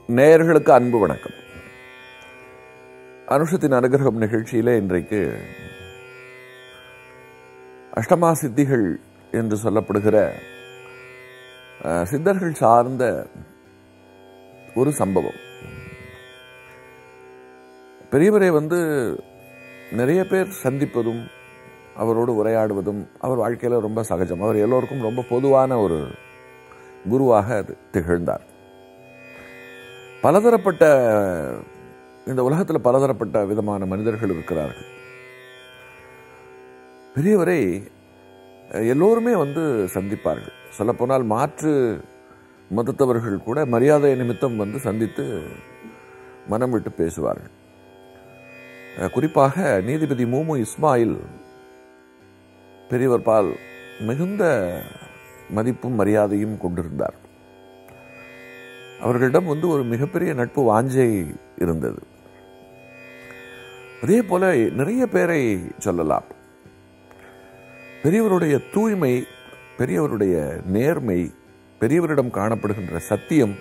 நேயர்களுக்கு அன்பு வணக்கம் அனுஷத்தின் அனுகிரகம் நிகழ்ச்சியிலே இன்றைக்கு அஷ்டமா சித்திகள் என்று சொல்லப்படுகிற அஹ், சித்தர்கள் சார்ந்த ஒரு சம்பவம் பெரியவரை வந்து நிறைய பேர் சந்திப்பதும் அவரோடு உரையாடுவதும் அவர் வாழ்க்கையில் ரொம்ப சகஜம் அவர் எல்லோருக்கும் ரொம்ப பொதுவான ஒரு குருவாக அது திகழ்ந்தார் பலதரப்பட்ட இந்த உலகத்தில் பலதரப்பட்ட விதமான மனிதர்கள் இருக்கிறார்கள் பெரியவரை அஹ், எல்லோருமே வந்து சந்திப்பார்கள் சொல்லப்போனால் மாற்று மதத்தவர்கள் கூட மரியாதை நிமித்தம் வந்து சந்தித்து மனம் விட்டு பேசுவார்கள் அஹ், குறிப்பாக நீதிபதி மூமு இஸ்மாயில் பெரியவர் பால் மிகுந்த மதிப்பும் மரியாதையும் கொண்டிருந்தார் அவர்களிடம் வந்து ஒரு மிகப்பெரிய நட்பு வாஞ்சை இருந்தது அதே போல நிறைய பேரை சொல்லலாம் பெரியவருடைய தூய்மை பெரியவருடைய நேர்மை பெரியவரிடம் காணப்படுகின்ற சத்தியம்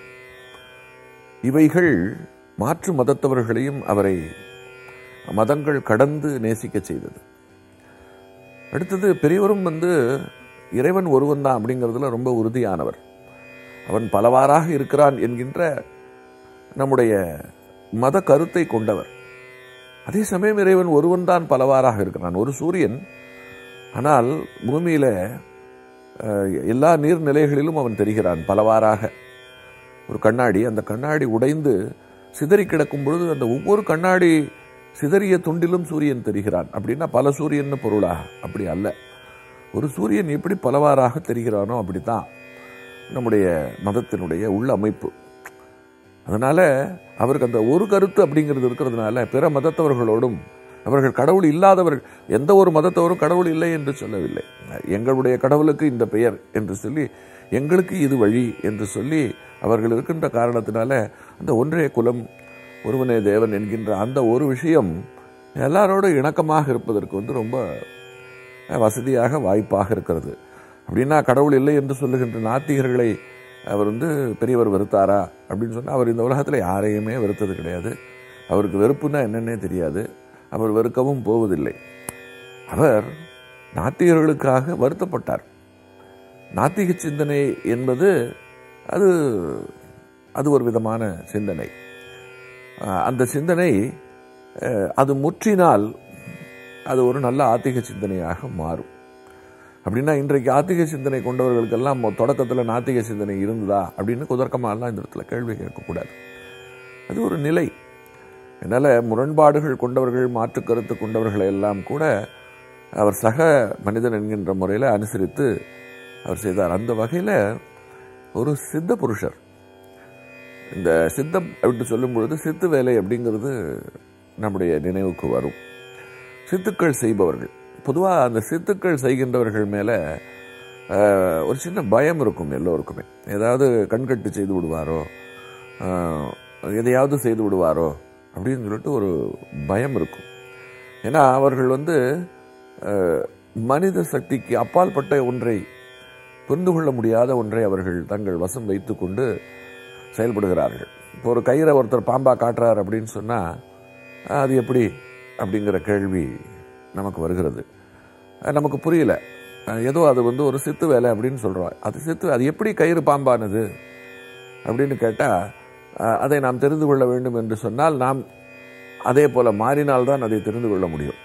இவைகள் மாற்று மதத்தவர்களையும் அவரை மதங்கள் கடந்து நேசிக்க செய்தது அடுத்தது பெரியவரும் வந்து இறைவன் ஒருவன் தான் அப்படிங்கிறதுல ரொம்ப உறுதியானவர் அவன் பலவாறாக இருக்கிறான் என்கின்ற நம்முடைய மத கருத்தை கொண்டவர் அதே சமயம் இறைவன் ஒருவன் தான் பலவாறாக இருக்கிறான் ஒரு சூரியன் ஆனால் பூமியில அஹ், எல்லா நீர்நிலைகளிலும் அவன் தெரிகிறான் பலவாறாக ஒரு கண்ணாடி அந்த கண்ணாடி உடைந்து சிதறி கிடக்கும் பொழுது அந்த ஒவ்வொரு கண்ணாடி சிதறிய துண்டிலும் சூரியன் தெரிகிறான் அப்படின்னா பல சூரியன் பொருளா அப்படி அல்ல ஒரு சூரியன் எப்படி பலவாறாக தெரிகிறானோ அப்படித்தான் நம்முடைய மதத்தினுடைய உள்ள அமைப்பு அதனால அவருக்கு அந்த ஒரு கருத்து அப்படிங்கிறது இருக்கிறதுனால பிற மதத்தவர்களோடும் அவர்கள் கடவுள் இல்லாதவர்கள் எந்த ஒரு மதத்தவரும் கடவுள் இல்லை என்று சொல்லவில்லை எங்களுடைய கடவுளுக்கு இந்த பெயர் என்று சொல்லி எங்களுக்கு இது வழி என்று சொல்லி அவர்கள் இருக்கின்ற காரணத்தினால அந்த ஒன்றே குலம் ஒருவனே தேவன் என்கின்ற அந்த ஒரு விஷயம் எல்லாரோடும் இணக்கமாக இருப்பதற்கு வந்து ரொம்ப வசதியாக வாய்ப்பாக இருக்கிறது அப்படின்னா கடவுள் இல்லை என்று சொல்லுகின்ற நாத்திகர்களை அவர் வந்து பெரியவர் வெறுத்தாரா அப்படின்னு சொன்னால் அவர் இந்த உலகத்தில் யாரையுமே வெறுத்தது கிடையாது அவருக்கு வெறுப்புன்னா என்னன்னே தெரியாது அவர் வெறுக்கவும் போவதில்லை அவர் நாத்திகர்களுக்காக வருத்தப்பட்டார் நாத்திக சிந்தனை என்பது அது அது ஒரு விதமான சிந்தனை அஹ், அந்த சிந்தனை அஹ், அது முற்றினால் அது ஒரு நல்ல ஆத்திக சிந்தனையாக மாறும் அப்படின்னா இன்றைக்கு ஆத்திக சிந்தனை கொண்டவர்களுக்கெல்லாம் தொடக்கத்தில் நாத்திக சிந்தனை இருந்ததா அப்படின்னு குதர்க்கமாலாம் இந்த இடத்துல கேள்வி கேட்கக்கூடாது அது ஒரு நிலை என்னால் முரண்பாடுகள் கொண்டவர்கள் மாற்று கருத்து கொண்டவர்களை எல்லாம் கூட அவர் சக மனிதன் என்கின்ற முறையில் அனுசரித்து அவர் செய்தார் அந்த வகையில் ஒரு சித்த புருஷர் இந்த சித்தம் அப்படின்னு சொல்லும் பொழுது சித்து வேலை அப்படிங்கிறது நம்முடைய நினைவுக்கு வரும் சித்துக்கள் செய்பவர்கள் பொதுவாக அந்த சித்துக்கள் செய்கின்றவர்கள் மேலே அஹ், ஒரு சின்ன பயம் இருக்கும் எல்லோருக்குமே ஏதாவது கண்கட்டு செய்து விடுவாரோ அஹ், எதையாவது செய்து விடுவாரோ அப்படின்னு சொல்லிட்டு ஒரு பயம் இருக்கும் ஏன்னா அவர்கள் வந்து அஹ், மனித சக்திக்கு அப்பாற்பட்ட ஒன்றை புரிந்து கொள்ள முடியாத ஒன்றை அவர்கள் தங்கள் வசம் வைத்துக்கொண்டு செயல்படுகிறார்கள் இப்போ ஒரு கயிறை ஒருத்தர் பாம்பா காட்டுறார் அப்படின்னு சொன்னால் அது எப்படி அப்படிங்கிற கேள்வி நமக்கு வருகிறது அஹ் நமக்கு புரியல அஹ் ஏதோ அது வந்து ஒரு சித்து வேலை அப்படின்னு சொல்கிறோம் அது சித்து அது எப்படி கயிறு பாம்பானது அப்படின்னு கேட்டால் அதை நாம் தெரிந்து கொள்ள வேண்டும் என்று சொன்னால் நாம் அதே போல மாறினால்தான் அதை தெரிந்து கொள்ள முடியும்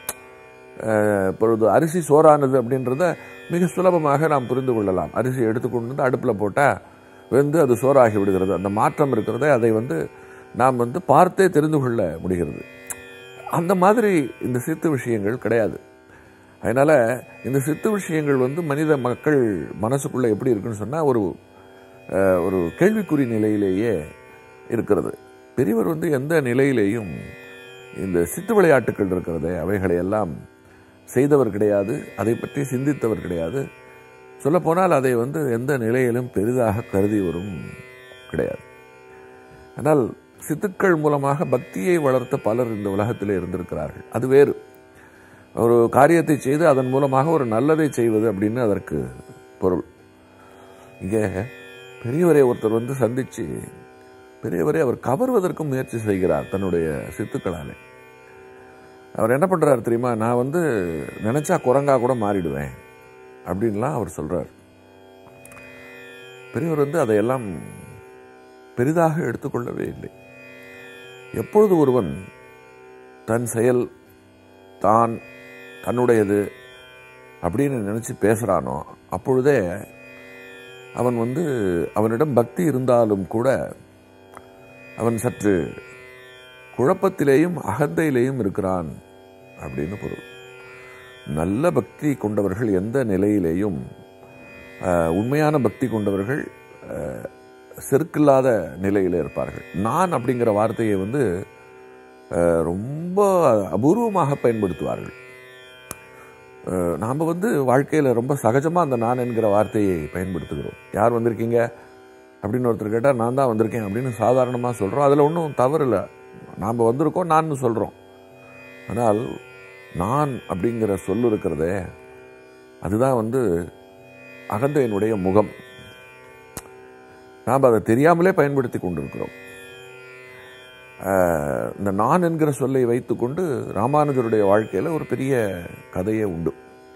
அஹ் இப்பொழுது அரிசி சோறானது அப்படின்றத மிக சுலபமாக நாம் புரிந்து கொள்ளலாம் அரிசி எடுத்துக்கொண்டு வந்து அடுப்பில் போட்டால் வெந்து அது சோறாகி விடுகிறது அந்த மாற்றம் இருக்கிறத அதை வந்து நாம் வந்து பார்த்தே தெரிந்து கொள்ள முடிகிறது அந்த மாதிரி இந்த சித்து விஷயங்கள் கிடையாது அதனால இந்த சித்து விஷயங்கள் வந்து மனித மக்கள் மனசுக்குள்ள எப்படி இருக்குன்னு சொன்னால் ஒரு அஹ், ஒரு கேள்விக்குறி நிலையிலேயே இருக்கிறது பெரியவர் வந்து எந்த நிலையிலேயும் இந்த சித்து விளையாட்டுகள் இருக்கிறதே அவைகளை எல்லாம் செய்தவர் கிடையாது அதை பற்றி சிந்தித்தவர் கிடையாது சொல்லப்போனால் அதை வந்து எந்த நிலையிலும் பெரிதாக கருதியவரும் கிடையாது ஆனால் சித்துக்கள் மூலமாக பக்தியை வளர்த்த பலர் இந்த உலகத்திலே இருந்திருக்கிறார்கள் அது வேறு ஒரு காரியத்தை செய்து அதன் மூலமாக ஒரு நல்லதை செய்வது அப்படின்னு அதற்கு பொருள் இங்கே பெரியவரை ஒருத்தர் வந்து சந்திச்சு பெரியவரை அவர் கவர்வதற்கும் முயற்சி செய்கிறார் தன்னுடைய சித்துக்களாலே அவர் என்ன பண்றார் தெரியுமா நான் வந்து நினைச்சா குரங்கா கூட மாறிடுவேன் அப்படின்லாம் அவர் சொல்றார் பெரியவர் வந்து அதையெல்லாம் பெரிதாக எடுத்துக்கொள்ளவே இல்லை எப்பொழுது ஒருவன் தன் செயல் தான் தன்னுடையது அப்படின்னு நினைச்சு பேசுறானோ அப்பொழுதே அவன் வந்து அவனிடம் பக்தி இருந்தாலும் கூட அவன் சற்று குழப்பத்திலேயும் அகந்தையிலேயும் இருக்கிறான் அப்படின்னு பொருள் நல்ல பக்தி கொண்டவர்கள் எந்த நிலையிலேயும் அஹ், உண்மையான பக்தி கொண்டவர்கள் அஹ், செருக்கில்லாத நிலையில் இருப்பார்கள் நான் அப்படிங்கிற வார்த்தையை வந்து அஹ், ரொம்ப அபூர்வமாக பயன்படுத்துவார்கள் அஹ், நாம வந்து வாழ்க்கையில் ரொம்ப சகஜமாக அந்த நான் என்கிற வார்த்தையை பயன்படுத்துகிறோம் யார் வந்திருக்கீங்க அப்படின்னு ஒருத்தர் கேட்டால் நான் தான் வந்திருக்கேன் அப்படின்னு சாதாரணமாக சொல்கிறோம் அதில் ஒன்றும் தவறு இல்லை நாம் வந்திருக்கோம் நான் சொல்கிறோம் ஆனால் நான் அப்படிங்கிற சொல் இருக்கிறதே அதுதான் வந்து அகந்தையினுடைய முகம் நாம் அதை தெரியாமலே பயன்படுத்தி கொண்டிருக்கிறோம் ஆஹ், இந்த நான் என்கிற சொல்லை வைத்துக்கொண்டு ராமானுஜருடைய வாழ்க்கையில் ஒரு பெரிய கதையே உண்டு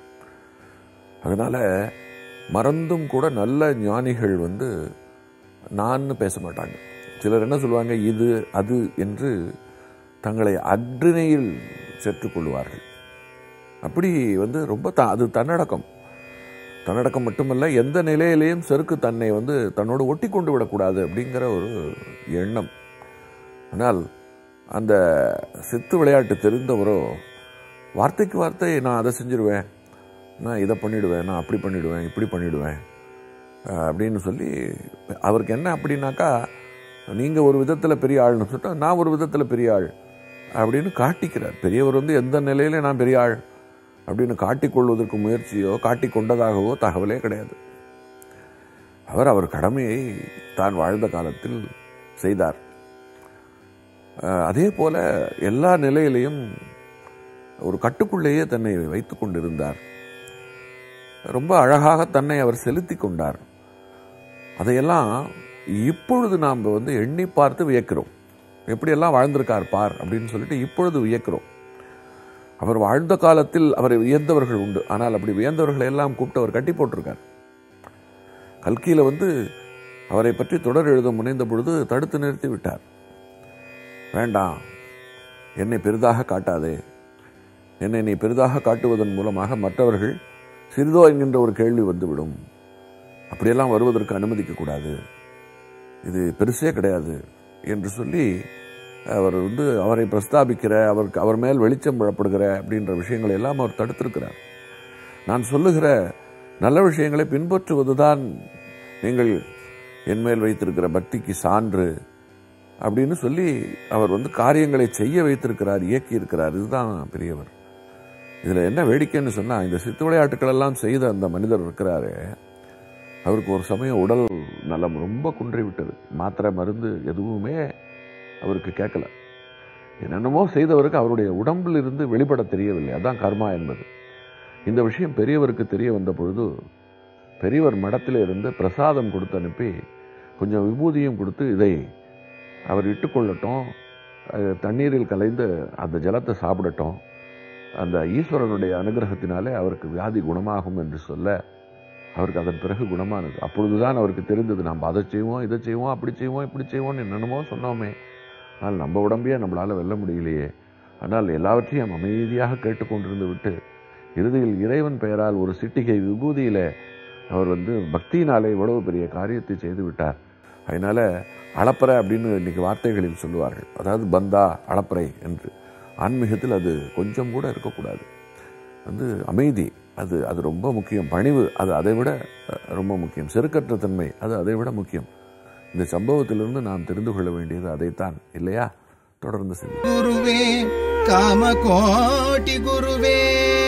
அதனால மறந்தும் கூட நல்ல ஞானிகள் வந்து நான்னு பேச மாட்டாங்க சிலர் என்ன சொல்லுவாங்க இது அது என்று தங்களை அக்னியில் சேர்த்துக் கொள்வார்கள் அப்படி வந்து ரொம்ப த அது தன்னடக்கம் தன்னடக்கம் மட்டுமல்ல எந்த நிலையிலேயும் செருக்கு தன்னை வந்து தன்னோடு ஒட்டி கொண்டு விடக்கூடாது அப்படிங்கிற ஒரு எண்ணம் ஆனால் அந்த சித்து விளையாட்டு தெரிந்தவரோ வார்த்தைக்கு வார்த்தை நான் அதை செஞ்சிருவேன் நான் இதை பண்ணிடுவேன் நான் அப்படி பண்ணிடுவேன் இப்படி பண்ணிடுவேன் அஹ், அப்படின்னு சொல்லி அவருக்கு என்ன அப்படின்னாக்கா நீங்கள் ஒரு விதத்தில் பெரிய ஆள்னு சொல்லிட்டா நான் ஒரு விதத்தில் பெரிய ஆள் அப்படின்னு காட்டிக்கிறார் பெரியவர் வந்து எந்த நிலையில நான் பெரிய ஆள் அப்படின்னு காட்டிக்கொள்வதற்கு முயற்சியோ காட்டிக்கொண்டதாகவோ தகவலே கிடையாது அவர் அவர் கடமையை தான் வாழ்ந்த காலத்தில் செய்தார் அஹ், அதே போல எல்லா நிலையிலையும் ஒரு கட்டுக்குள்ளேயே தன்னை வைத்துக் கொண்டிருந்தார் ரொம்ப அழகாக தன்னை அவர் செலுத்தி கொண்டார் அதையெல்லாம் இப்பொழுது நாம் வந்து எண்ணி பார்த்து வியக்கிறோம் எப்படியெல்லாம் வாழ்ந்திருக்கார் பார் அப்படின்னு சொல்லிட்டு இப்பொழுது வியக்கிறோம் அவர் வாழ்ந்த காலத்தில் அவரை வியந்தவர்கள் உண்டு ஆனால் அப்படி வியந்தவர்களை எல்லாம் கூப்பிட்டு அவர் கட்டி போட்டிருக்கார் கல்கியில வந்து அவரை பற்றி தொடர் எழுத முனைந்த பொழுது தடுத்து நிறுத்தி விட்டார் வேண்டாம் என்னை பெரிதாக காட்டாதே என்னை நீ பெரிதாக காட்டுவதன் மூலமாக மற்றவர்கள் சிறிதோ என்கின்ற ஒரு கேள்வி வந்துவிடும் அப்படியெல்லாம் வருவதற்கு அனுமதிக்க கூடாது இது பெருசே கிடையாது என்று சொல்லி அவர் வந்து அவரை பிரஸ்தாபிக்கிற அவருக்கு அவர் மேல் வெளிச்சம் விழப்படுகிற அப்படின்ற விஷயங்களை எல்லாம் அவர் தடுத்திருக்கிறார் நான் சொல்லுகிற நல்ல விஷயங்களை பின்பற்றுவதுதான் நீங்கள் என் மேல் வைத்திருக்கிற பக்திக்கு சான்று அப்படின்னு சொல்லி அவர் வந்து காரியங்களை செய்ய வைத்திருக்கிறார் இயக்கி இருக்கிறார் இதுதான் பெரியவர் இதுல என்ன வேடிக்கைன்னு சொன்னா இந்த சித்து விளையாட்டுகள் எல்லாம் செய்த அந்த மனிதர் இருக்கிறாரு அவருக்கு ஒரு சமயம் உடல் நலம் ரொம்ப குன்றி விட்டது மாத்திரை மருந்து எதுவுமே அவருக்கு கேட்கல என்னென்னமோ செய்தவருக்கு அவருடைய உடம்பில் இருந்து வெளிப்பட தெரியவில்லை அதான் கர்மா என்பது இந்த விஷயம் பெரியவருக்கு தெரிய வந்த பொழுது பெரியவர் மடத்தில் இருந்து பிரசாதம் கொடுத்து அனுப்பி கொஞ்சம் விபூதியும் கொடுத்து இதை அவர் இட்டுக்கொள்ளட்டும் அது தண்ணீரில் கலைந்து அந்த ஜலத்தை சாப்பிடட்டும் அந்த ஈஸ்வரனுடைய அனுகிரகத்தினாலே அவருக்கு வியாதி குணமாகும் என்று சொல்ல அவருக்கு அதன் பிறகு குணமானது அப்பொழுதுதான் அவருக்கு தெரிந்தது நாம் அதை செய்வோம் இதை செய்வோம் அப்படி செய்வோம் இப்படி செய்வோம்னு என்னென்னமோ சொன்னோமே ஆனால் நம்ம உடம்பையே நம்மளால் வெல்ல முடியலையே ஆனால் எல்லாவற்றையும் அமைதியாக கேட்டுக்கொண்டிருந்து விட்டு இறுதியில் இறைவன் பெயரால் ஒரு சிட்டிகை விபூதியில அவர் வந்து பக்தியினாலே இவ்வளவு பெரிய காரியத்தை செய்து விட்டார் அதனால அளப்பறை அப்படின்னு இன்னைக்கு வார்த்தைகளில் சொல்லுவார்கள் அதாவது பந்தா அளப்பறை என்று ஆன்மீகத்தில் அது கொஞ்சம் கூட இருக்கக்கூடாது வந்து அமைதி அது அது ரொம்ப முக்கியம் பணிவு அது அதை விட அஹ், ரொம்ப முக்கியம் செருக்கற்ற தன்மை அது அதை விட முக்கியம் இந்த சம்பவத்திலிருந்து நாம் தெரிந்து கொள்ள வேண்டியது அதைத்தான் இல்லையா தொடர்ந்து செல்வோம் ಗುರುವೇ ಕಾಮಕೋಟಿ ಗುರುವೇ